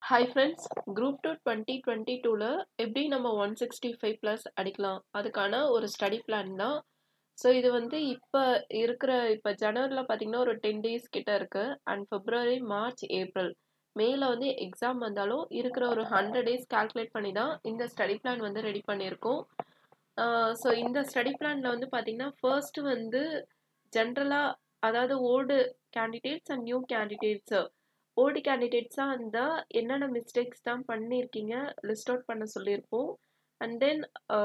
hi friends group two twenty twenty டூவில் எப்படி நம்ம ஒன் சிக்ஸ்டி ஃபைவ் ப்ளஸ் அடிக்கலாம் அதுக்கான ஒரு ஸ்டடி பிளான் தான் ஸோ இது வந்து இப்போ இருக்கிற இப்போ ஜனவரியில் பார்த்தீங்கன்னா ஒரு டென் டேஸ் கிட்ட இருக்குது அண்ட் பிப்ரவரி மார்ச் ஏப்ரல் மேல வந்து எக்ஸாம் வந்தாலும் இருக்கிற ஒரு ஹண்ட்ரட் டேஸ் கால்குலேட் பண்ணி தான் இந்த ஸ்டடி பிளான் வந்து ரெடி பண்ணியிருக்கோம் ஸோ இந்த ஸ்டடி பிளானில் வந்து பார்த்தீங்கன்னா ஃபர்ஸ்ட் வந்து ஜென்ரலாக அதாவது old candidates and new candidates old கேண்டிடேட்ஸாக இருந்தால் என்னென்ன மிஸ்டேக்ஸ் தான் பண்ணியிருக்கீங்க லிஸ்ட் அவுட் பண்ண சொல்லியிருப்போம் அண்ட் தென்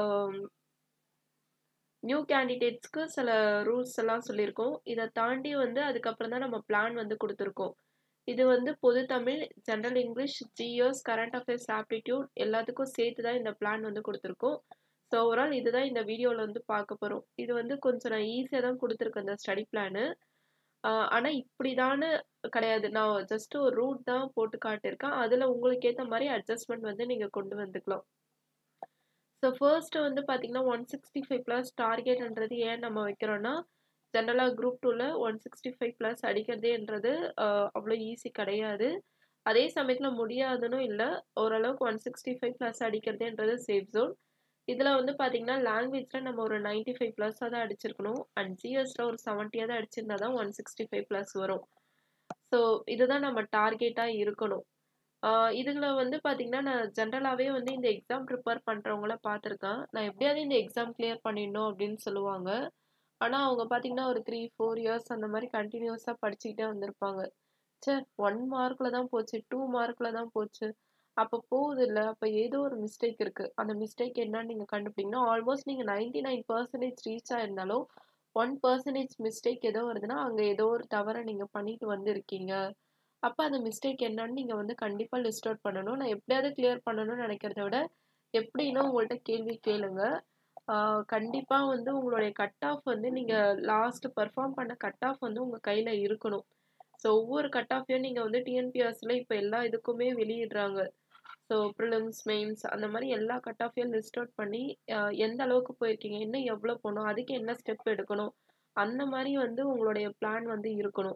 நியூ கேண்டிடேட்ஸ்க்கு சில ரூல்ஸ் எல்லாம் சொல்லியிருக்கோம் இதை தாண்டி வந்து அதுக்கப்புறம் தான் நம்ம பிளான் வந்து கொடுத்துருக்கோம் இது வந்து பொது Tamil general English GS current affairs aptitude எல்லாத்துக்கும் சேர்த்து தான் இந்த பிளான் வந்து கொடுத்துருக்கோம் ஸோ ஓவரால் இதுதான் இந்த வீடியோவில் வந்து பார்க்க போகிறோம் இது வந்து கொஞ்சம் நான் ஈஸியாக தான் கொடுத்துருக்கேன் இந்த ஸ்டடி பிளானு ஆனால் இப்படிதான்னு கிடையாது நான் ஜஸ்ட் ஒரு ரூட் தான் போட்டு காட்டியிருக்கேன் அதில் உங்களுக்கு ஏற்ற மாதிரி அட்ஜஸ்ட்மெண்ட் வந்து நீங்கள் கொண்டு வந்துக்கலாம் ஸோ ஃபர்ஸ்ட் வந்து பார்த்தீங்கன்னா ஒன் சிக்ஸ்டி ஃபைவ் ப்ளஸ் டார்கெட்ன்றது ஏன் நம்ம வைக்கிறோன்னா ஜென்ரலாக குரூப் டூவில் ஒன் சிக்ஸ்டி ஃபைவ் ப்ளஸ் அடிக்கிறதேன்றது அவ்வளோ ஈஸி கிடையாது அதே சமயத்தில் முடியாதுன்னு இல்லை ஓரளவுக்கு ஒன் சிக்ஸ்டி ஃபைவ் ப்ளஸ் அடிக்கிறதேன்றது சேஃப் ஜோன் இதில் வந்து பார்த்தீங்கன்னா லாங்குவேஜில் நம்ம ஒரு நைன்டி ஃபைவ் ப்ளஸ்ஸாக தான் அடிச்சிருக்கணும் அண்ட் ஜிஎஸில் ஒரு செவன்ட்டியாக தான் அடிச்சிருந்தா தான் ஒன் சிக்ஸ்டி ஃபைவ் ப்ளஸ் வரும் ஸோ இதுதான் நம்ம டார்கெட்டாக இருக்கணும் இதில் வந்து பார்த்தீங்கன்னா நான் ஜென்ரலாகவே வந்து இந்த எக்ஸாம் ப்ரிப்பேர் பண்ணுறவங்கள பார்த்துருக்கேன் நான் எப்படியாவது இந்த எக்ஸாம் கிளியர் பண்ணிடணும் அப்படின்னு சொல்லுவாங்க ஆனால் அவங்க பார்த்தீங்கன்னா ஒரு த்ரீ ஃபோர் இயர்ஸ் அந்த மாதிரி கண்டினியூஸாக படிச்சுக்கிட்டே வந்திருப்பாங்க சே ஒன் மார்க்கில் தான் போச்சு டூ மார்க்கில் தான் போச்சு அப்போ போகுது இல்லை அப்போ ஏதோ ஒரு மிஸ்டேக் இருக்குது அந்த மிஸ்டேக் என்னன்னு நீங்கள் கண்டுபிடிங்கன்னா ஆல்மோஸ்ட் நீங்கள் நைன்டி நைன் பர்சன்டேஜ் ரீச் ஆயிருந்தாலும் ஒன் பர்சன்டேஜ் மிஸ்டேக் ஏதோ வருதுன்னா அங்கே ஏதோ ஒரு தவறை நீங்கள் பண்ணிட்டு வந்திருக்கீங்க அப்போ அந்த மிஸ்டேக் என்னன்னு நீங்கள் வந்து கண்டிப்பாக லிஸ்ட் அவுட் பண்ணணும் நான் எப்படியாவது கிளியர் பண்ணணும்னு நினைக்கிறத விட எப்படின்னா உங்கள்கிட்ட கேள்வி கேளுங்க கண்டிப்பாக வந்து உங்களுடைய கட் ஆஃப் வந்து நீங்கள் லாஸ்ட் பர்ஃபார்ம் பண்ண கட் ஆஃப் வந்து உங்கள் கையில் இருக்கணும் ஸோ ஒவ்வொரு கட் ஆஃபையும் நீங்கள் வந்து டிஎன்பிஎஸ்ல இப்போ எல்லா இதுக்குமே வெளியிடுறாங்க ஸோ ப்ரிலிம்ஸ் மெயின்ஸ் அந்த மாதிரி எல்லா கட் ஆஃபையும் லிஸ்ட் அவுட் பண்ணி எந்த அளவுக்கு போயிருக்கீங்க இன்னும் எவ்வளோ போகணும் அதுக்கு என்ன ஸ்டெப் எடுக்கணும் அந்த மாதிரி வந்து உங்களுடைய பிளான் வந்து இருக்கணும்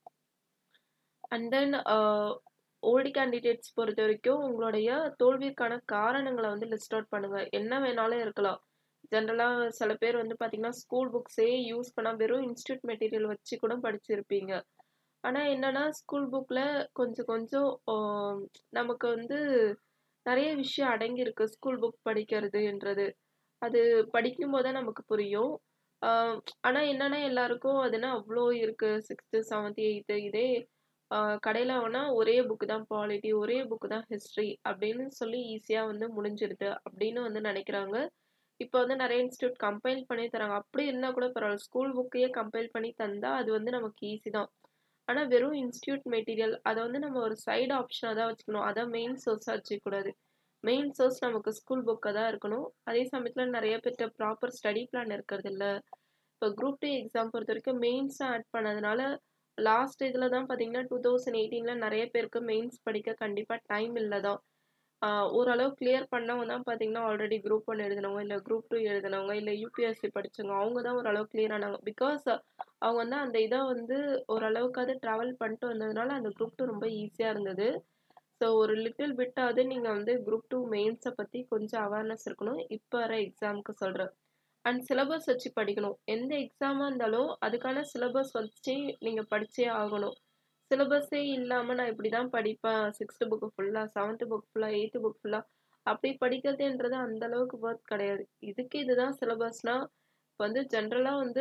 அண்ட் தென் ஓல்டு கேண்டிடேட்ஸ் பொறுத்த வரைக்கும் உங்களுடைய தோல்விக்கான காரணங்களை வந்து லிஸ்ட் அவுட் பண்ணுங்க என்ன வேணாலும் இருக்கலாம் ஜென்ரலாக சில பேர் வந்து பார்த்தீங்கன்னா ஸ்கூல் புக்ஸே யூஸ் பண்ணால் வெறும் இன்ஸ்டியூட் மெட்டீரியல் வச்சு கூட படிச்சிருப்பீங்க ஆனால் என்னன்னா ஸ்கூல் புக்கில் கொஞ்சம் கொஞ்சம் நமக்கு வந்து நிறைய விஷயம் அடங்கியிருக்கு ஸ்கூல் புக் படிக்கிறதுன்றது அது படிக்கும் போது தான் நமக்கு புரியும் ஆனால் என்னன்னா எல்லாருக்கும் அதுனா அவ்வளோ இருக்குது சிக்ஸ்த்து செவன்த்து எயித்து இதே கடையில் வேணால் ஒரே புக்கு தான் பாலிட்டி ஒரே புக்கு தான் ஹிஸ்ட்ரி அப்படின்னு சொல்லி ஈஸியாக வந்து முடிஞ்சிருது அப்படின்னு வந்து நினைக்கிறாங்க இப்போ வந்து நிறைய இன்ஸ்டியூட் கம்பைல் பண்ணி தராங்க அப்படி இருந்தால் கூட பரவாயில்ல ஸ்கூல் புக்கையே கம்பைல் பண்ணி தந்தால் அது வந்து நமக்கு ஈஸி தான் ஆனால் வெறும் இன்ஸ்டியூட் மெட்டீரியல் அதை வந்து நம்ம ஒரு சைடு ஆப்ஷனாக தான் வச்சுக்கணும் அதை மெயின் சோர்ஸாக வச்சுக்கூடாது மெயின் சோர்ஸ் நமக்கு ஸ்கூல் புக்காக தான் இருக்கணும் அதே சமயத்தில் நிறைய பேர்கிட்ட ப்ராப்பர் ஸ்டடி பிளான் இருக்கிறது இல்லை இப்போ குரூப் டூ எக்ஸாம் பொறுத்த வரைக்கும் மெயின்ஸாக ஆட் பண்ணதுனால லாஸ்ட் இதில் தான் பார்த்தீங்கன்னா டூ தௌசண்ட் எயிட்டீனில் நிறைய பேருக்கு மெயின்ஸ் படிக்க கண்டிப்பாக டைம் இல்லை தான் ஓரளவு கிளியர் பண்ணவங்க தான் பார்த்தீங்கன்னா ஆல்ரெடி குரூப் ஒன் எழுதினவங்க இல்லை குரூப் டூ எழுதினவங்க இல்லை யூபிஎஸ்சி படித்தவங்க அவங்க தான் ஓரளவு கிளியர் ஆனாங்க பிகாஸ் அவங்க வந்து அந்த இதை வந்து ஓரளவுக்காவது ட்ராவல் பண்ணிட்டு வந்ததுனால அந்த குரூப் டூ ரொம்ப ஈஸியாக இருந்தது ஸோ ஒரு லிட்டில் பிட்டாவது நீங்கள் வந்து குரூப் டூ மெயின்ஸை பற்றி கொஞ்சம் அவேர்னஸ் இருக்கணும் இப்போ வர எக்ஸாமுக்கு சொல்கிறேன் அண்ட் சிலபஸ் வச்சு படிக்கணும் எந்த எக்ஸாமாக இருந்தாலும் அதுக்கான சிலபஸ் வச்சு நீங்கள் படித்தே ஆகணும் சிலபஸே இல்லாமல் நான் இப்படி தான் படிப்பேன் சிக்ஸ்த்து புக்கு ஃபுல்லாக செவன்த்து புக் ஃபுல்லாக எயித்து புக் ஃபுல்லாக அப்படி படிக்கிறதுன்றது அந்த அளவுக்கு ஒர்க் கிடையாது இதுக்கு இதுதான் சிலபஸ்னால் இப்போ வந்து ஜென்ரலாக வந்து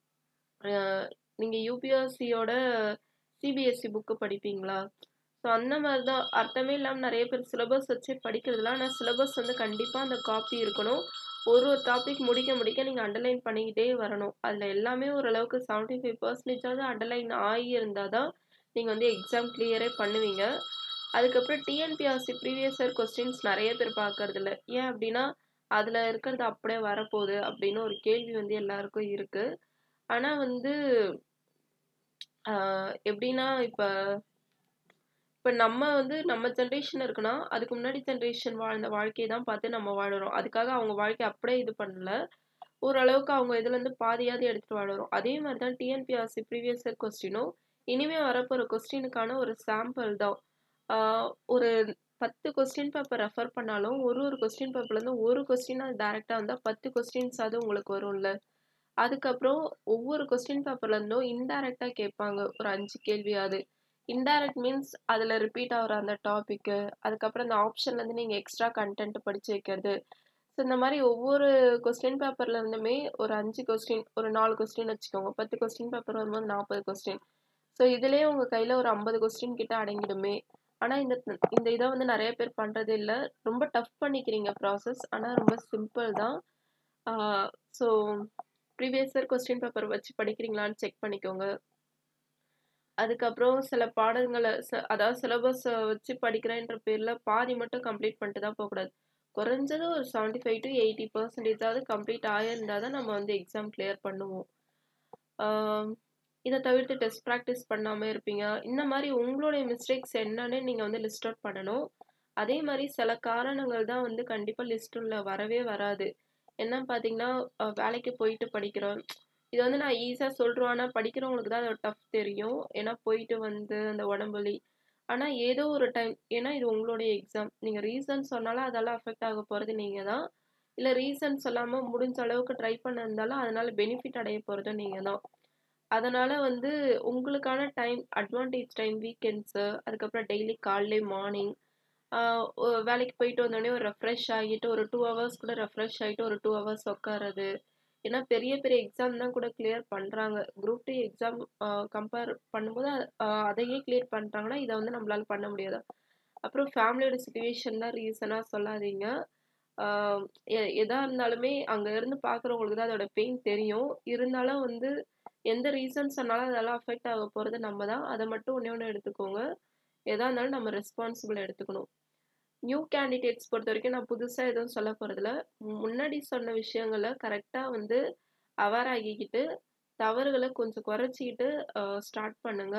நீங்கள் யூபிஎஸ்சியோட சிபிஎஸ்சி புக்கு படிப்பீங்களா ஸோ அந்த மாதிரி தான் அர்த்தமே இல்லாமல் நிறைய பேர் சிலபஸ் வச்சு படிக்கிறதுல ஆனால் சிலபஸ் வந்து கண்டிப்பாக அந்த காப்பி இருக்கணும் ஒரு ஒரு டாபிக் முடிக்க முடிக்க நீங்கள் அண்டர்லைன் பண்ணிக்கிட்டே வரணும் அதில் எல்லாமே ஓரளவுக்கு செவன்ட்டி ஃபைவ் பர்சன்டேஜாவது அண்டர்லைன் ஆகி இருந்தால் தான் நீங்கள் வந்து எக்ஸாம் கிளியரே பண்ணுவீங்க அதுக்கப்புறம் டிஎன்பிஆர்சி ப்ரீவியஸ் இயர் கொஸ்டின்ஸ் நிறைய பேர் பார்க்கறதில்ல ஏன் அப்படின்னா அதில் இருக்கிறது அப்படியே வரப்போகுது அப்படின்னு ஒரு கேள்வி வந்து எல்லாருக்கும் இருக்குது ஆனால் வந்து எப்படின்னா இப்போ இப்போ நம்ம வந்து நம்ம ஜென்ரேஷன் இருக்குன்னா அதுக்கு முன்னாடி ஜென்ரேஷன் வாழ்ந்த வாழ்க்கையை தான் பார்த்து நம்ம வாழறோம் அதுக்காக அவங்க வாழ்க்கை அப்படியே இது பண்ணல ஓரளவுக்கு அவங்க இதுலேருந்து பாதியாவது எடுத்துகிட்டு வாழறோம் அதே மாதிரி தான் டிஎன்பிஆர்சி ப்ரீவியஸ் இயர் கொஸ்டினும் இனிமே வரப்போகிற கொஸ்டினுக்கான ஒரு சாம்பிள் தான் ஒரு பத்து கொஸ்டின் பேப்பர் ரெஃபர் பண்ணாலும் ஒரு ஒரு கொஸ்டின் பேப்பர்லேருந்து ஒரு கொஸ்டின் அது டேரெக்டாக வந்தால் பத்து கொஸ்டின்ஸாவது உங்களுக்கு வரும்ல அதுக்கப்புறம் ஒவ்வொரு கொஸ்டின் பேப்பர்லேருந்தும் இன்டைரக்டாக கேட்பாங்க ஒரு அஞ்சு கேள்வியாவது இன்டைரக்ட் மீன்ஸ் அதில் ரிப்பீட் ஆகிற அந்த டாப்பிக்கு அதுக்கப்புறம் அந்த ஆப்ஷன்லேருந்து நீங்கள் எக்ஸ்ட்ரா கண்டென்ட் படித்து வைக்கிறது ஸோ இந்த மாதிரி ஒவ்வொரு கொஸ்டின் பேப்பர்ல இருந்துமே ஒரு அஞ்சு கொஸ்டின் ஒரு நாலு கொஸ்டின் வச்சுக்கோங்க பத்து கொஸ்டின் பேப்பர் வரும்போது நாற்பது கொஸ்டின் ஸோ இதுலேயே உங்கள் கையில் ஒரு ஐம்பது கொஸ்டின் கிட்ட அடங்கிடுமே ஆனால் இந்த இந்த இதை வந்து நிறைய பேர் பண்ணுறதே இல்லை ரொம்ப டஃப் பண்ணிக்கிறீங்க ப்ராசஸ் ஆனால் ரொம்ப சிம்பிள் தான் so previous year question paper வச்சு படிக்கிறீங்களான்னு செக் பண்ணிக்கோங்க அதுக்கப்புறம் சில பாடங்களை ச அதாவது சிலபஸை வச்சு படிக்கிறேன்ற பேரில் பாதி மட்டும் கம்ப்ளீட் பண்ணிட்டு தான் போகக்கூடாது குறைஞ்சது ஒரு செவன்ட்டி ஃபைவ் டு எயிட்டி பர்சன்டேஜாவது கம்ப்ளீட் ஆகியிருந்தால் தான் நம்ம வந்து எக்ஸாம் கிளியர் பண்ணுவோம் இதை தவிர்த்து டெஸ்ட் ப்ராக்டிஸ் பண்ணாமல் இருப்பீங்க இந்த மாதிரி உங்களுடைய மிஸ்டேக்ஸ் என்னன்னு நீங்கள் வந்து லிஸ்ட் அவுட் பண்ணணும் அதே மாதிரி சில காரணங்கள் தான் வந்து கண்டிப்பாக லிஸ்ட்டுள்ள வரவே வராது என்ன பார்த்தீங்கன்னா வேலைக்கு போயிட்டு படிக்கிறோம் இது வந்து நான் ஈஸியாக சொல்கிறோம் ஆனால் படிக்கிறவங்களுக்கு தான் அதோட டஃப் தெரியும் ஏன்னா போயிட்டு வந்து அந்த உடம்புலி ஆனால் ஏதோ ஒரு டைம் ஏன்னா இது உங்களுடைய எக்ஸாம் நீங்கள் ரீசன் சொன்னாலும் அதெல்லாம் அஃபெக்ட் ஆக போகிறது நீங்கள் தான் இல்லை ரீசன் சொல்லாமல் முடிஞ்ச அளவுக்கு ட்ரை பண்ண இருந்தாலும் அதனால் பெனிஃபிட் அடைய போகிறதும் நீங்கள் தான் அதனால் வந்து உங்களுக்கான டைம் அட்வான்டேஜ் டைம் வீக்கெண்ட்ஸு அதுக்கப்புறம் டெய்லி காலைலே மார்னிங் வேலைக்கு போயிட்டு வந்தோடனே ஒரு ரெஃப்ரெஷ் ஆகிட்டு ஒரு டூ ஹவர்ஸ் கூட ரெஃப்ரெஷ் ஆகிட்டு ஒரு டூ ஹவர்ஸ் உட்காறது ஏன்னா பெரிய பெரிய எக்ஸாம் தான் கூட கிளியர் பண்ணுறாங்க குரூப் டூ எக்ஸாம் கம்பேர் பண்ணும்போது அதையே கிளியர் பண்ணுறாங்கன்னா இதை வந்து நம்மளால பண்ண முடியாது அப்புறம் ஃபேமிலியோட சுச்சுவேஷன் தான் ரீசனாக சொல்லாதீங்க எதாக இருந்தாலுமே அங்கே இருந்து பார்க்குறவங்களுக்கு தான் அதோட பெயின் தெரியும் இருந்தாலும் வந்து எந்த ரீசன் சொன்னாலும் அதெல்லாம் அஃபெக்ட் ஆக போகிறது நம்ம தான் அதை மட்டும் ஒன்றே ஒன்று எடுத்துக்கோங்க எதாக இருந்தாலும் நம்ம ரெஸ்பான்சிபிள் எடுத்துக்கணும் நியூ கேண்டிடேட்ஸ் பொறுத்த வரைக்கும் நான் புதுசாக எதுவும் சொல்ல போகிறதில்ல முன்னாடி சொன்ன விஷயங்களை கரெக்டாக வந்து அவேர் ஆகிக்கிட்டு தவறுகளை கொஞ்சம் குறைச்சிக்கிட்டு ஸ்டார்ட் பண்ணுங்க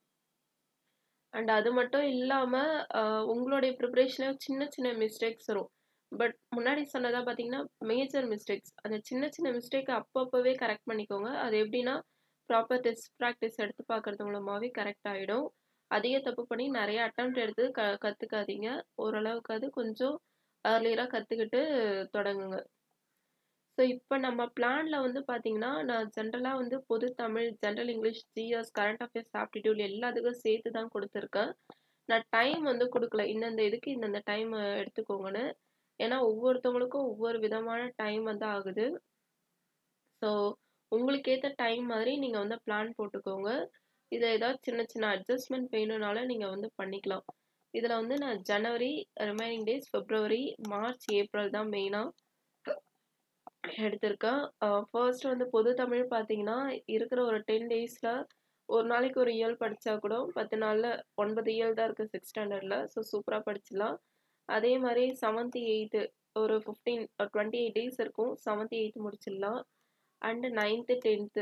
அண்ட் அது மட்டும் இல்லாமல் உங்களுடைய ப்ரிப்பரேஷனில் சின்ன சின்ன மிஸ்டேக்ஸ் வரும் பட் முன்னாடி சொன்னதாக பார்த்தீங்கன்னா மேஜர் மிஸ்டேக்ஸ் அந்த சின்ன சின்ன மிஸ்டேக்கை அப்பப்போவே கரெக்ட் பண்ணிக்கோங்க அது எப்படின்னா ப்ராப்பர் டெஸ்ட் ப்ராக்டிஸ் எடுத்து பார்க்கறது மூலமாகவே கரெக்ட் ஆகிடும் அதிக தப்பு பண்ணி நிறைய அட்டம் எடுத்து க கற்றுக்காதீங்க ஓரளவுக்கு அது கொஞ்சம் ஏர்லியராக கற்றுக்கிட்டு தொடங்குங்க ஸோ இப்போ நம்ம பிளானில் வந்து பார்த்தீங்கன்னா நான் ஜென்ரலாக வந்து பொது Tamil general English GS current affairs aptitude எல்லாத்துக்கும் சேர்த்து தான் கொடுத்துருக்கேன் நான் டைம் வந்து கொடுக்கல இந்தந்த இதுக்கு இந்தந்த டைம் எடுத்துக்கோங்கன்னு ஏன்னா ஒவ்வொருத்தவங்களுக்கும் ஒவ்வொரு விதமான டைம் வந்து ஆகுது ஸோ உங்களுக்கு ஏற்ற டைம் மாதிரி நீங்கள் வந்து பிளான் போட்டுக்கோங்க இதை ஏதாவது சின்ன சின்ன அட்ஜஸ்ட்மெண்ட் வேணும்னால நீங்கள் வந்து பண்ணிக்கலாம் இதில் வந்து நான் January remaining days February March April தான் மெயினாக எடுத்திருக்கேன் ஃபர்ஸ்ட் வந்து பொது தமிழ் பார்த்தீங்கன்னா இருக்கிற ஒரு டென் டேஸில் ஒரு நாளைக்கு ஒரு இயல் படித்தா கூட பத்து நாளில் ஒன்பது இயல் தான் இருக்குது சிக்ஸ் ஸ்டாண்டர்டில் ஸோ சூப்பராக படிச்சிடலாம் அதே மாதிரி செவன்த்து எயித்து ஒரு ஃபிஃப்டீன் டுவெண்ட்டி எயிட் டேஸ் இருக்கும் செவன்த்து எயித்து முடிச்சிடலாம் அண்டு நைன்த்து டென்த்து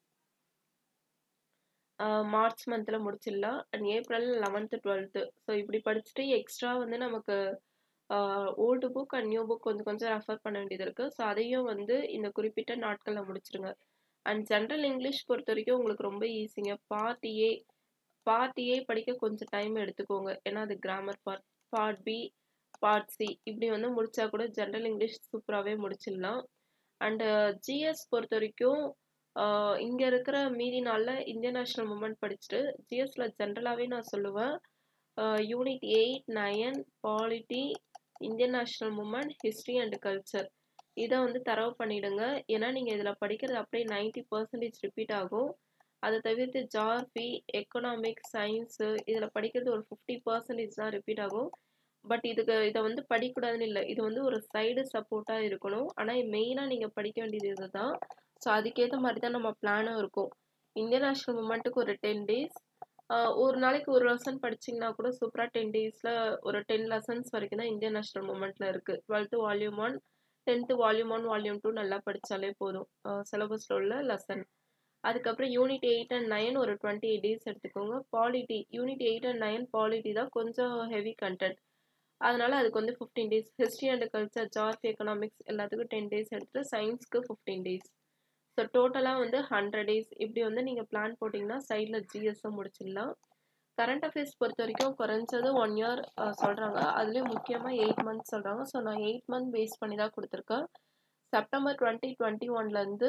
மார்ச் மந்தில் முடிச்சிடலாம் and April eleventh twelfth so இப்படி படிச்சுட்டு எக்ஸ்ட்ரா வந்து நமக்கு old book and new book கொஞ்சம் கொஞ்சம் ரெஃபர் பண்ண வேண்டியது இருக்குது ஸோ அதையும் வந்து இந்த குறிப்பிட்ட நாட்களில் முடிச்சிருங்க அண்ட் ஜென்ரல் இங்கிலீஷ் பொறுத்த வரைக்கும் உங்களுக்கு ரொம்ப ஈஸிங்க பார்ட் ஏ பார்ட் ஏ படிக்க கொஞ்சம் டைம் எடுத்துக்கோங்க ஏன்னா அது grammar part part B part C இப்படி வந்து முடிச்சா கூட ஜென்ரல் இங்கிலீஷ் சூப்பராகவே முடிச்சிடலாம் அண்டு ஜிஎஸ் பொறுத்த வரைக்கும் இங்கே இருக்கிற மீதி நாளில் இந்தியன் நேஷ்னல் மூமெண்ட் படிச்சுட்டு ஜிஎஸ்ல ஜென்ரலாகவே நான் சொல்லுவேன் unit eight nine polity Indian national movement history and culture இதை வந்து தரவு பண்ணிடுங்க ஏன்னா நீங்கள் இதில் படிக்கிறது அப்படியே நைன்டி பர்சன்டேஜ் ரிப்பீட் ஆகும் அதை தவிர்த்து ஜார்பி எக்கனாமிக்ஸ் சயின்ஸு இதில் படிக்கிறது ஒரு ஃபிஃப்டி பர்சன்டேஜ் தான் ரிப்பீட் ஆகும் பட் இதுக்கு இதை வந்து படிக்கக்கூடாதுன்னு இல்லை இது வந்து ஒரு சைடு சப்போர்ட்டாக இருக்கணும் ஆனால் மெயினாக நீங்கள் படிக்க வேண்டியது இது தான் ஸோ அதுக்கேற்ற மாதிரி தான் நம்ம பிளானும் இருக்கும் இந்தியன் நேஷ்னல் மூமெண்ட்டுக்கு ஒரு டென் டேஸ் ஒரு நாளைக்கு ஒரு லெசன் படிச்சிங்கன்னா கூட சூப்பராக டென் டேஸில் ஒரு டென் லெசன்ஸ் வரைக்கும் தான் இந்தியன் நேஷ்னல் மூமெண்ட்டில் இருக்குது twelfth volume one tenth volume one volume two நல்லா படித்தாலே போதும் சிலபஸில் உள்ள லெசன் அதுக்கப்புறம் யூனிட் எயிட் அண்ட் நைன் ஒரு டுவெண்ட்டி எயிட் டேஸ் எடுத்துக்கோங்க polity unit eight and nine polity தான் கொஞ்சம் ஹெவி கண்டென்ட் அதனால அதுக்கு வந்து fifteen days history and culture geography economics எல்லாத்துக்கும் டென் டேஸ் எடுத்துட்டு சயின்ஸ்க்கு ஃபிஃப்டீன் டேஸ் ஸோ டோட்டலாக வந்து ஹண்ட்ரட் டேஸ் இப்படி வந்து நீங்கள் பிளான் போட்டிங்கன்னா சைடில் ஜிஎஸ்ஸை முடிச்சிடலாம் கரண்ட் அஃபேர்ஸ் பொறுத்த வரைக்கும் குறைஞ்சது ஒன் இயர் சொல்கிறாங்க அதுலேயும் முக்கியமாக எயிட் மந்த்ஸ் சொல்கிறாங்க ஸோ நான் எயிட் மந்த் பேஸ் பண்ணி தான் கொடுத்துருக்கேன் செப்டம்பர் டுவெண்ட்டி டுவெண்ட்டி ஒன்லேருந்து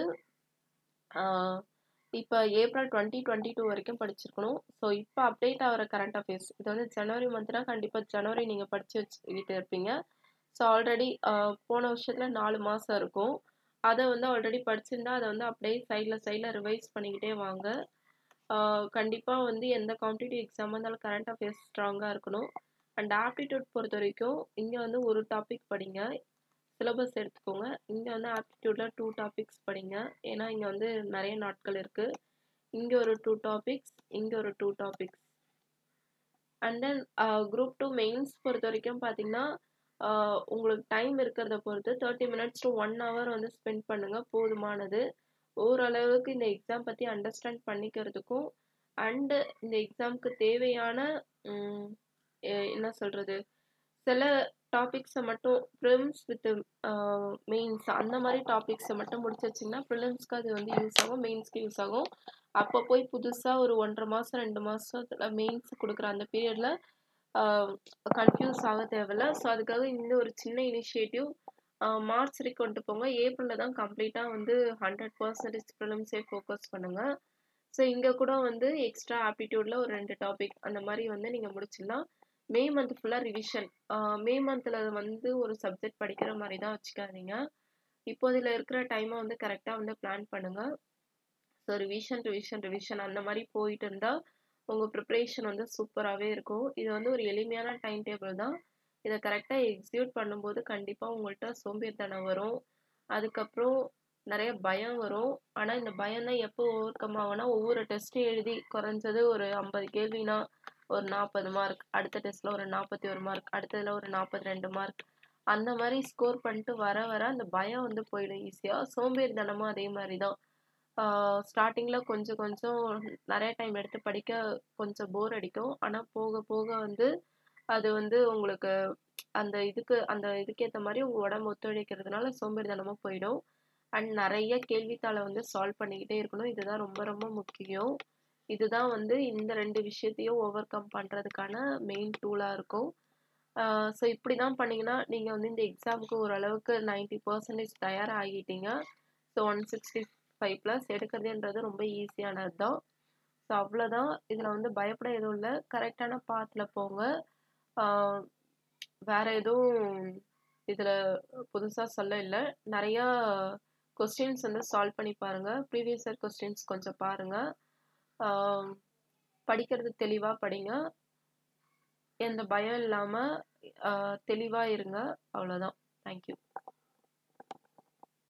இப்போ ஏப்ரல் டுவெண்ட்டி டுவெண்ட்டி டூ வரைக்கும் படிச்சிருக்கணும் ஸோ இப்போ அப்டேட் ஆகிற கரண்ட் அஃபேர்ஸ் இது வந்து ஜனவரி மந்த்னா கண்டிப்பாக ஜனவரி நீங்கள் படித்து வச்சுக்கிட்டு இருப்பீங்க ஸோ ஆல்ரெடி போன வருஷத்தில் நாலு மாதம் இருக்கும் அதை வந்து ஆல்ரெடி படிச்சிருந்தா அதை வந்து அப்படியே சைடில் சைடில் ரிவைஸ் பண்ணிக்கிட்டே வாங்க கண்டிப்பாக வந்து எந்த காம்படிட்டிவ் எக்ஸாமாக இருந்தாலும் கரண்ட் அஃபேர்ஸ் ஸ்ட்ராங்காக இருக்கணும் அண்ட் ஆப்டிடியூட் பொறுத்த வரைக்கும் இங்கே வந்து ஒரு டாபிக் படிங்க சிலபஸ் எடுத்துக்கோங்க இங்கே வந்து ஆப்டிடியூடில் டூ டாபிக்ஸ் படிங்க ஏன்னா இங்கே வந்து நிறைய நாட்கள் இருக்குது இங்கே ஒரு டூ டாபிக்ஸ் இங்கே ஒரு two topics and then group two mains பொறுத்த வரைக்கும் பார்த்தீங்கன்னா உங்களுக்கு டைம் இருக்கிறத பொறுத்து thirty minutes to one hour வந்து ஸ்பெண்ட் பண்ணுங்கள் போதுமானது ஓரளவுக்கு இந்த எக்ஸாம் பற்றி அண்டர்ஸ்டாண்ட் பண்ணிக்கிறதுக்கும் அண்டு இந்த எக்ஸாமுக்கு தேவையான என்ன சொல்கிறது சில டாபிக்ஸை மட்டும் ப்ரிலிம்ஸ் வித் மெயின்ஸ் அந்த மாதிரி டாபிக்ஸை மட்டும் முடிச்சு வச்சிங்கன்னா ப்ரிலிம்ஸ்க்கு அது வந்து யூஸ் ஆகும் மெயின்ஸ்க்கு யூஸ் ஆகும் அப்போ போய் புதுசாக ஒரு ஒன்றரை மாதம் ரெண்டு மாதத்துல மெயின்ஸ் கொடுக்குற அந்த பீரியடில் கன்ஃபியூஸ் ஆக தேவையில்ல ஸோ அதுக்காக இந்த ஒரு சின்ன இனிஷியேட்டிவ் மார்ச் வரைக்கும் கொண்டு போங்க ஏப்ரலில் தான் கம்ப்ளீட்டாக வந்து ஹண்ட்ரட் பர்சன்டேஜ் ப்ரிலிம்ஸே ஃபோக்கஸ் பண்ணுங்கள் ஸோ இங்கே கூட வந்து எக்ஸ்ட்ரா ஆப்டிடியூடில் ஒரு ரெண்டு டாபிக் அந்த மாதிரி வந்து நீங்கள் முடிச்சிடலாம் மே மந்த் ஃபுல்லாக ரிவிஷன் மே மந்தில் வந்து ஒரு சப்ஜெக்ட் படிக்கிற மாதிரி தான் வச்சுக்காதீங்க இப்போ இதில் இருக்கிற டைமை வந்து கரெக்டாக வந்து பிளான் பண்ணுங்கள் ஸோ ரிவிஷன் ரிவிஷன் ரிவிஷன் அந்த மாதிரி போயிட்டு இருந்தால் உங்கள் ப்ரிப்ரேஷன் வந்து சூப்பராகவே இருக்கும் இது வந்து ஒரு எளிமையான டைம் டேபிள் தான் இதை கரெக்டாக எக்ஸிக்யூட் பண்ணும்போது கண்டிப்பாக உங்கள்கிட்ட சோம்பேறித்தனம் வரும் அதுக்கப்புறம் நிறைய பயம் வரும் ஆனால் இந்த பயம் தான் எப்போ ஓவர் கம் ஆகும்னா ஒவ்வொரு டெஸ்ட்டும் எழுதி குறைஞ்சது ஒரு ஐம்பது கேள்வினா ஒரு நாற்பது மார்க் அடுத்த டெஸ்ட்டில் ஒரு நாற்பத்தி ஒரு மார்க் அடுத்ததில் ஒரு நாற்பத்தி ரெண்டு மார்க் அந்த மாதிரி ஸ்கோர் பண்ணிட்டு வர வர அந்த பயம் வந்து போயிடும் ஈஸியாக சோம்பேறித்தனமும் அதே மாதிரி தான் ஸ்டார்டிங்கில் கொஞ்சம் கொஞ்சம் நிறைய டைம் எடுத்து படிக்க கொஞ்சம் போர் அடிக்கும் ஆனால் போக போக வந்து அது வந்து உங்களுக்கு அந்த இதுக்கு அந்த இதுக்கேற்ற மாதிரி உங்கள் உடம்பு ஒத்துழைக்கிறதுனால சோம்பேறித்தனமாக போயிடும் அண்ட் நிறைய கேள்வித்தாளை வந்து சால்வ் பண்ணிக்கிட்டே இருக்கணும் இதுதான் ரொம்ப ரொம்ப முக்கியம் இதுதான் வந்து இந்த ரெண்டு விஷயத்தையும் ஓவர் கம் பண்ணுறதுக்கான மெயின் டூலாக இருக்கும் ஸோ இப்படி தான் பண்ணிங்கன்னா நீங்கள் வந்து இந்த எக்ஸாமுக்கு ஓரளவுக்கு நைன்ட்டி பர்சன்டேஜ் தயார் ஆகிட்டீங்க so one sixty five plus எடுக்கிறதுன்றது ரொம்ப ஈஸியானது தான் ஸோ அவ்வளோதான் இதில் வந்து பயப்பட எதுவும் இல்லை கரெக்டான பாத்தில் போங்க வேற எதுவும் இதில் புதுசாக சொல்ல இல்லை நிறையா கொஸ்டின்ஸ் வந்து சால்வ் பண்ணி பாருங்கள் ப்ரீவியஸ் இயர் கொஸ்டின்ஸ் கொஞ்சம் பாருங்கள் படிக்கிறது தெளிவாக படிங்க எந்த பயம் இல்லாமல் தெளிவாக இருங்க அவ்வளோதான் தேங்க்யூ